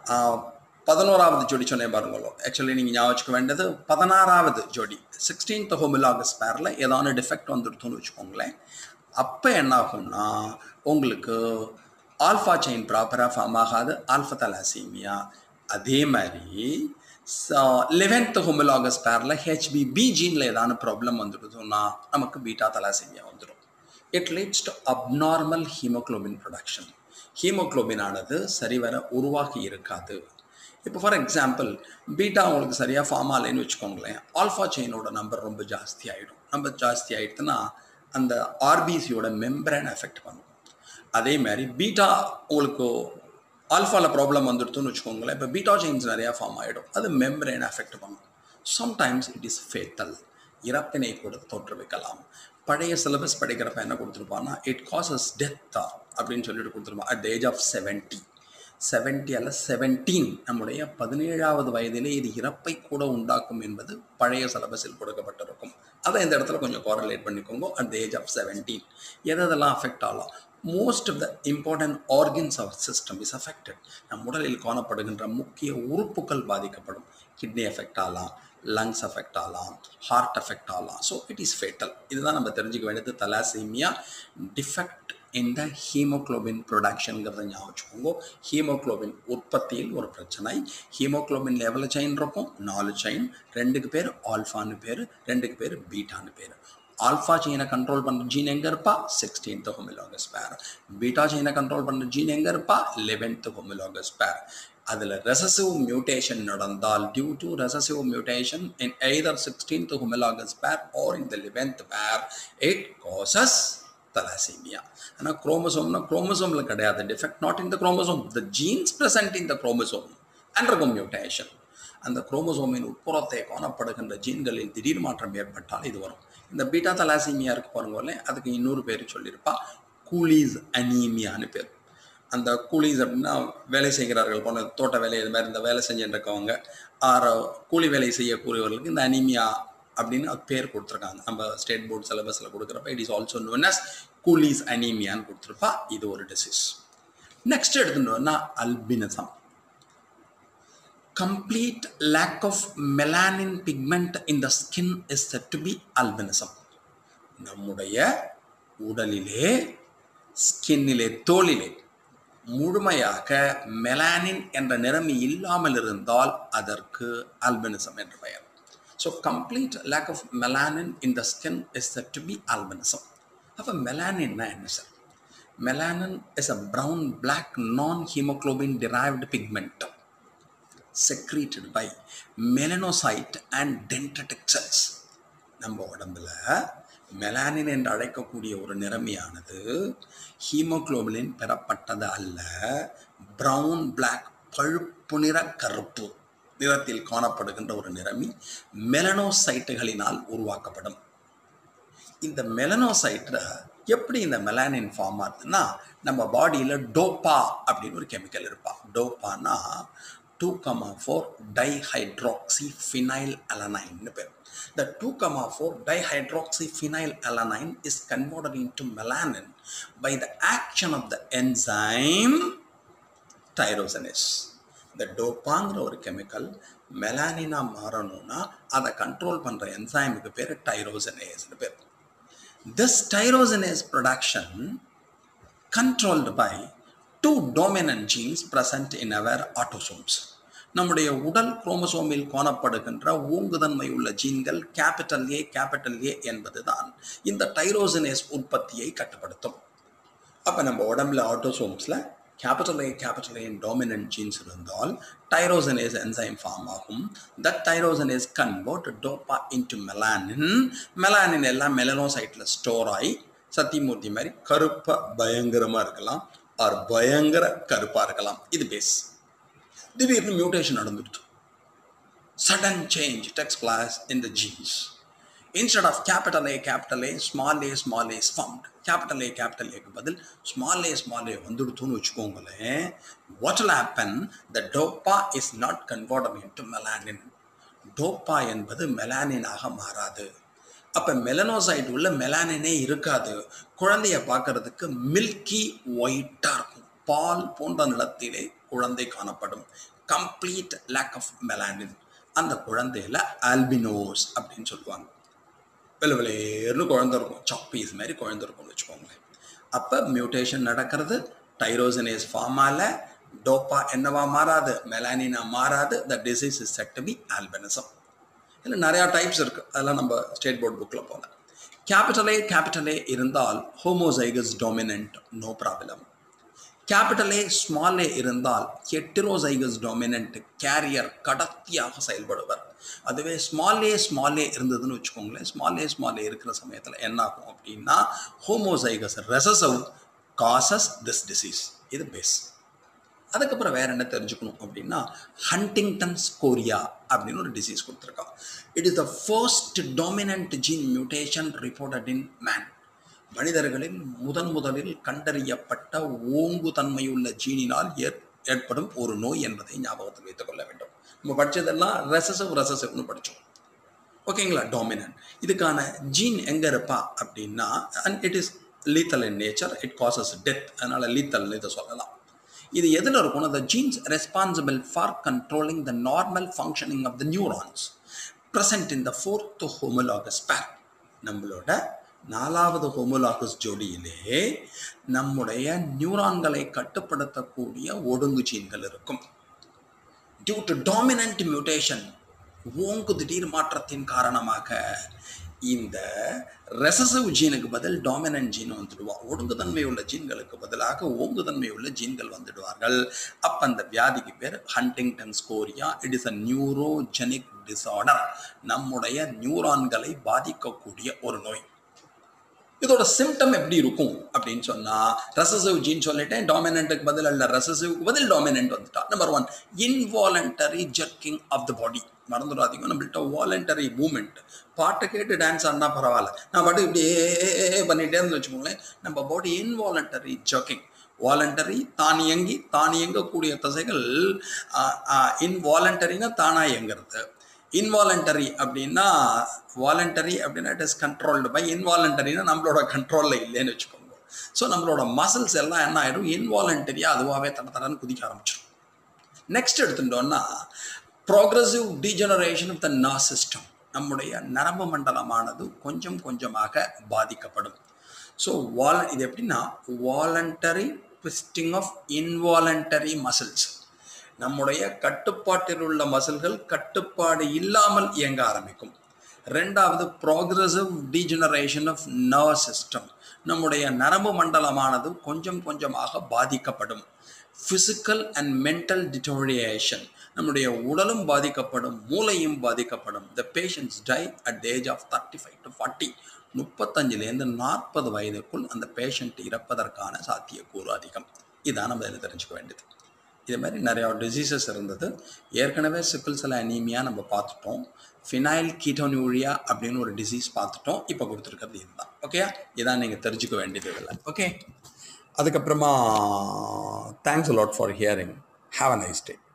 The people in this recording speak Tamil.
பதினோராவது ஜோடி சொன்னேன் பாருங்களோ ஆக்சுவலி நீங்கள் ஞாபகம் வச்சுக்க வேண்டியது பதினாறாவது ஜோடி சிக்ஸ்டீன்த் ஹோமிலாகஸ் பேரில் ஏதாவது டிஃபெக்ட் வந்துடுத்துன்னு வச்சுக்கோங்களேன் அப்போ என்ன ஆகும்னா உங்களுக்கு ஆல்ஃபா செயின் ப்ராப்பராக ஃபார்ம் ஆகாது ஆல்ஃபா தலாசீமியா அதே மாதிரி லெவன்த் ஹோமிலாகஸ் பேரில் ஹெச்பிபி ஜீனில் ஏதாவது ப்ராப்ளம் வந்துடுதுன்னா நமக்கு பீட்டா தலாசீமியா வந்துடும் it leads to abnormal haemoglobin production haemoglobin ஆனது சரிவர உருவாகி இருக்காது இப்போ ஃபார் எக்ஸாம்பிள் பீட்டா உங்களுக்கு சரியாக ஃபார்ம் ஆகலைன்னு வச்சுக்கோங்களேன் ஆல்ஃபா செயினோட நம்பர் ரொம்ப ஜாஸ்தி ஆகிடும் நம்பர் ஜாஸ்தி ஆகிடுதுன்னா அந்த ஆர்பிசியோட மெம்பரன் எஃபெக்ட் பண்ணும் அதே மாதிரி பீட்டா உங்களுக்கு ஆல்ஃபாவில் ப்ராப்ளம் வந்துடுதுன்னு வச்சுக்கோங்களேன் இப்போ பீட்டா செயின்ஸ் நிறையா ஃபார்ம் ஆகிடும் அது மெம்பரன் எஃபெக்ட் பண்ணும் சம்டைம்ஸ் இட் இஸ் ஃபேட்டல் இறப்பினை கூட தோற்றுவிக்கலாம் பழைய சிலபஸ் படிக்கிறப்ப என்ன கொடுத்துருப்பான்னா இட் காசஸ் டெத்தா அப்படின்னு சொல்லிட்டு கொடுத்துருப்பான் at the age of seventy seventy அல்ல செவன்டீன் நம்முடைய பதினேழாவது வயதிலே இது இறப்பை கூட உண்டாக்கும் என்பது பழைய சிலபஸில் கொடுக்கப்பட்டிருக்கும் அதை இந்த இடத்துல கொஞ்சம் கோரலேட் பண்ணிக்கோங்க at the age of seventeen எதெல்லாம் அஃபெக்ட் ஆகலாம் most of the important organs of system is affected நம் உடலில் காணப்படுகின்ற முக்கிய உறுப்புகள் பாதிக்கப்படும் கிட்னி எஃபெக்ட் ஆகலாம் லங்ஸ் அஃபெக்ட் ஆகலாம் ஹார்ட் அஃபெக்ட் ஆகலாம் ஸோ இட் இஸ் ஃபேட்டல் இதுதான் நம்ம தெரிஞ்சுக்க வேண்டியது தலாசீமியா டிஃபெக்ட் இந்த ஹீமோக்ளோபின் ப்ரொடக்ஷனுங்கிறத ஞாபகம் வச்சுக்கோங்க ஹீமோக்ளோபின் உற்பத்தியில் ஒரு பிரச்சனை ஹீமோக்ளோபின் எவ்வளோ செயின் இருக்கும் நாலு செயின் ரெண்டுக்கு பேர் ஆல்ஃபான்னு பேர் ரெண்டுக்கு பேர் பீட்டான்னு பேர் ஆல்ஃபா செயினை கண்ட்ரோல் பண்ணுற ஜீன் எங்கே இருப்பா சிக்ஸ்டீன்த் ஹோமிலாகஸ் பேர் பீட்டா செயினை கண்ட்ரோல் பண்ணுற ஜீன் எங்கே இருப்பா லெவன்த் ஹோமிலாகஸ் பேர் அதில் ரெசசிவ் மியூட்டேஷன் நடந்தால் due to recessive mutation in either sixteenth homologous pair or in the eleventh pair it causes thalassemia ஆனால் குரோமசோம்னா குரோமசோமில் கிடையாது defect not in the chromosome the genes present in the chromosome undergo mutation அந்த குரோமசோமின் உட்புறத்தை காணப்படுகின்ற ஜீன்களில் திடீர் மாற்றம் ஏற்பட்டால் இது வரும் இந்த பீட்டா தலாசீமியா இருக்கு பாருங்களே அதுக்கு இன்னொரு பேர் சொல்லியிருப்பா கூலீஸ் அனீமியான்னு பேர் அந்த கூலீஸ் அப்படின்னா வேலை செய்கிறார்கள் போன தோட்ட வேலை இது மாதிரி இந்த வேலை செஞ்சுட்டு இருக்கவங்க ஆற கூலி வேலை செய்யக்கூடியவர்களுக்கு இந்த அனீமியா அப்படின்னு பேர் கொடுத்துருக்காங்க நம்ம ஸ்டேட் போர்டு சிலபஸில் கொடுக்குறப்ப it is also known as Cooley's அனீமியான்னு கொடுத்துருப்பா இது ஒரு டிசீஸ் நெக்ஸ்ட் எடுத்துட்டோம்னா albinism complete lack of melanin pigment in the skin is said to be albinism நம்முடைய உடலிலே ஸ்கின்னிலே தோலிலே முழுமையாக மெலானின் என்ற நிறமி இல்லாமல் இருந்தால் அதற்கு அல்பினிசம் என்று பெயர் so complete lack of melanin in the skin is said to be albinism அப்போ மெலானின்னா என்ன sir melanin is a brown black non haemoglobin derived pigment secreted by melanocyte and dendritic cells நம்ம உடம்புல மெலானின் என்று அழைக்கக்கூடிய ஒரு நிறமியானது ஹீமோக்ளோபினின் பெறப்பட்டது அல்ல பிரவுன் பிளாக் பழுப்பு நிற கருப்பு நிறத்தில் காணப்படுகின்ற ஒரு நிறமி மெலனோசைட்டுகளினால் உருவாக்கப்படும் இந்த மெலனோசைட்டில் எப்படி இந்த மெலானின் ஃபார்ம் ஆகுதுன்னா நம்ம பாடியில் டோப்பா அப்படின்னு ஒரு கெமிக்கல் இருப்பா டோப்பானா two comma four dihydroxy phenyl அலனைன்னு பேர் The 2,4 dihydroxyphenyl alanine is converted into melanin by the action of the enzyme tyrosinase. இந்த டோப்பாங்கிற ஒரு கெமிக்கல் மெலானினா மாறணும்னா அதை கண்ட்ரோல் பண்ணுற என்சைமுக்கு பேர் டைரோசனேஸ்னு பேர் this tyrosinase production controlled by two dominant genes present in our autosomes நம்முடைய உடல் குரோமசோமில் காணப்படுகின்ற ஓங்குதன்மை உள்ள ஜீன்கள் கேபிட்டல் ஏ கேபிட்டல் ஏ என்பதுதான் இந்த டைரோசினேஸ் உற்பத்தியை கட்டுப்படுத்தும் அப்போ நம்ம உடம்புல ஆட்டோசோம்ஸில் capital A capital A dominant genes இருந்தால் டைரோசனேஸ் என்சைம் ஃபார்ம் ஆகும் that tyrosinase convert dopa into melanin melanin எல்லாம் மெலனோசைட்டில் ஸ்டோர் ஆகி சத்தியமூர்த்தி மாதிரி கருப்பாக பயங்கரமாக இருக்கலாம் ஆர் பயங்கர கருப்பாக இருக்கலாம் இது பேஸ் திடீர்னு மியூட்டேஷன் நடந்துடுது sudden change takes place in the genes instead of capital A capital A small A small A found capital A capital ஏக்கு பதில் ஸ்மால் ஏ ஸ்மால் ஏ வந்துடுத்துன்னு வச்சுக்கோங்களேன் what will happen the dopa is not converted into melanin dopa என்பது மெலானினாக மாறாது அப்போ மெலனோசைட் உள்ள மெலானினே இருக்காது குழந்தைய பார்க்கறதுக்கு மில்கி ஒயிட்டாக இருக்கும் பால் போன்ற நிலத்திலே குழந்தை காணப்படும் கம்ப்ளீட் லேக் ஆஃப் மெலானின் அந்த குழந்தையில ஆல்பினோஸ் அப்படின்னு சொல்லுவாங்க வெள்ளை வெளியேறுனு குழந்தை இருக்கும் சாப்பீஸ் மாதிரி குழந்தை இருக்கும்னு வச்சுக்கோங்களேன் அப்போ மியூட்டேஷன் நடக்கிறது டைரோசினேஸ் ஃபார்மால டோப்பா என்னவா மாறாது மெலானினா மாறாது the disease is said to be albinism இதில் நிறையா டைப்ஸ் இருக்குது அதெல்லாம் நம்ம ஸ்டேட் போர்ட் புக்கில் போகல கேபிட்டல் ஏ கேபிட்டல் ஏ இருந்தால் homozygous dominant no problem capital A small A இருந்தால் ஹெட்டிரோசைகஸ் டாமினன்ட் கேரியர் கடத்தியாக செயல்படுவர் அதுவே ஸ்மால் ஏ ஸ்மால் ஏ இருந்ததுன்னு வச்சுக்கோங்களேன் ஸ்மால் ஏ ஸ்மால் ஏ இருக்கிற சமயத்தில் என்ன ஆகும் அப்படின்னா homozygous recessive causes this disease இது பேஸ் அதுக்கப்புறம் வேற என்ன தெரிஞ்சுக்கணும் அப்படின்னா ஹண்டிங்டன் ஸ்கோரியா அப்படின்னு ஒரு டிசீஸ் கொடுத்துருக்கான் it is the first dominant gene mutation reported in man மனிதர்களில் முதன் முதலில் கண்டறியப்பட்ட ஓங்கு தன்மையுள்ள ஜீனினால் ஏற் ஏற்படும் ஒரு நோய் என்பதை ஞாபகத்தில் வைத்துக் கொள்ள வேண்டும் நம்ம படித்ததெல்லாம் ரெசசிவ் ரெசசிவ்னு படித்தோம் ஓகேங்களா டாமினன்ட் இதுக்கான ஜீன் எங்கே இருப்பா அப்படின்னா and it is lethal in nature it causes death அதனால் லீத்தல்னு இதை சொல்லலாம் இது எதில் இருக்கும் the genes responsible for controlling the normal functioning of the neurons present in the fourth homologous pair நம்மளோட நாலாவது ஹோமோலாகஸ் ஜோடியிலே நம்முடைய நியூரான்களை கட்டுப்படுத்தக்கூடிய ஒடுங்கு ஜீன்கள் இருக்கும் டியூ டு டாமினன்ட் மியூட்டேஷன் ஓங்கு திடீர் மாற்றத்தின் காரணமாக இந்த ரெசசிவ் ஜீனுக்கு பதில் டாமினன்ட் ஜீன் வந்துடுவா ஒடுங்குதன்மை உள்ள ஜீன்களுக்கு பதிலாக ஓங்குதன்மை உள்ள ஜீன்கள் வந்துடுவார்கள் அப்போ அந்த வியாதிக்கு பேர் Huntington chorea it is a neurogenic disorder நம்முடைய நியூரான்களை பாதிக்கக்கூடிய ஒரு நோய் இதோட சிம்டம் எப்படி இருக்கும் அப்படின்னு சொன்னா ரெசசிவ் ஜீன் சொல்லிட்டேன் டாமினண்ட்டுக்கு பதில் அல்ல ரெசசிவ்க்கு பதில் டாமினன்ட் வந்துட்டா number one involuntary jerking of the body மறந்துடாதீங்க நம்மள்ட்ட வாலண்டரி மூமெண்ட் பாட்டை கேட்டு டான்ஸ் ஆடினா பரவாயில்ல நான் பாட்டு இப்படியே பண்ணிட்டே இருந்து வச்சுக்கோங்களேன் நம்ம பாடி இன்வாலண்டரி ஜர்க்கிங் வாலண்டரி தான் இயங்கி தான் இயங்கக்கூடிய தசைகள் இன்வாலண்டரினா தானா இயங்குறது இன்வாலண்டரி அப்படின்னா வாலண்டரி அப்படின்னா இட் இஸ் கண்ட்ரோல்டு பை இன்வாலண்டரினா நம்மளோட கண்ட்ரோலில் இல்லைன்னு வச்சுக்கோங்க ஸோ நம்மளோட மசில்ஸ் எல்லாம் என்ன ஆகிடும் இன்வாலண்டரியாக அதுவாகவே தட தடன்னு குதிக்க ஆரம்பிச்சிடும் நெக்ஸ்ட் எடுத்துட்டோம்னா progressive degeneration of the nerve system நம்முடைய நரம்பு மண்டலமானது கொஞ்சம் கொஞ்சமாக பாதிக்கப்படும் ஸோ வால் இது எப்படின்னா voluntary twisting of involuntary muscles நம்முடைய கட்டுப்பாட்டில் உள்ள மசில்கள் கட்டுப்பாடு இல்லாமல் இயங்க ஆரம்பிக்கும் ரெண்டாவது progressive degeneration of nerve system நம்முடைய நரம்பு மண்டலமானது கொஞ்சம் கொஞ்சமாக பாதிக்கப்படும் ஃபிசிக்கல் அண்ட் மென்டல் டிட்டோரியேஷன் நம்முடைய உடலும் பாதிக்கப்படும் மூளையும் பாதிக்கப்படும் the patients die at the age of thirty five to forty முப்பத்தஞ்சுலேருந்து நாற்பது வயதுக்குள் அந்த பேஷண்ட் இறப்பதற்கான சாத்தியக்கூறு அதிகம் இதான் நம்ம இதில் தெரிஞ்சுக்க வேண்டியது இது மாதிரி நிறையா டிசீசஸ் இருந்தது ஏற்கனவே சிக்கிள் செல் அனீமியா நம்ம பார்த்துட்டோம் ஃபினைல் கீட்டோனியூரியா அப்படின்னு ஒரு டிசீஸ் பார்த்துட்டோம் இப்போ கொடுத்துருக்கிறது இதுதான் ஓகே இதான் நீங்கள் தெரிஞ்சுக்க வேண்டியது இதில் ஓகே அதுக்கப்புறமா thanks lot for hearing have a nice day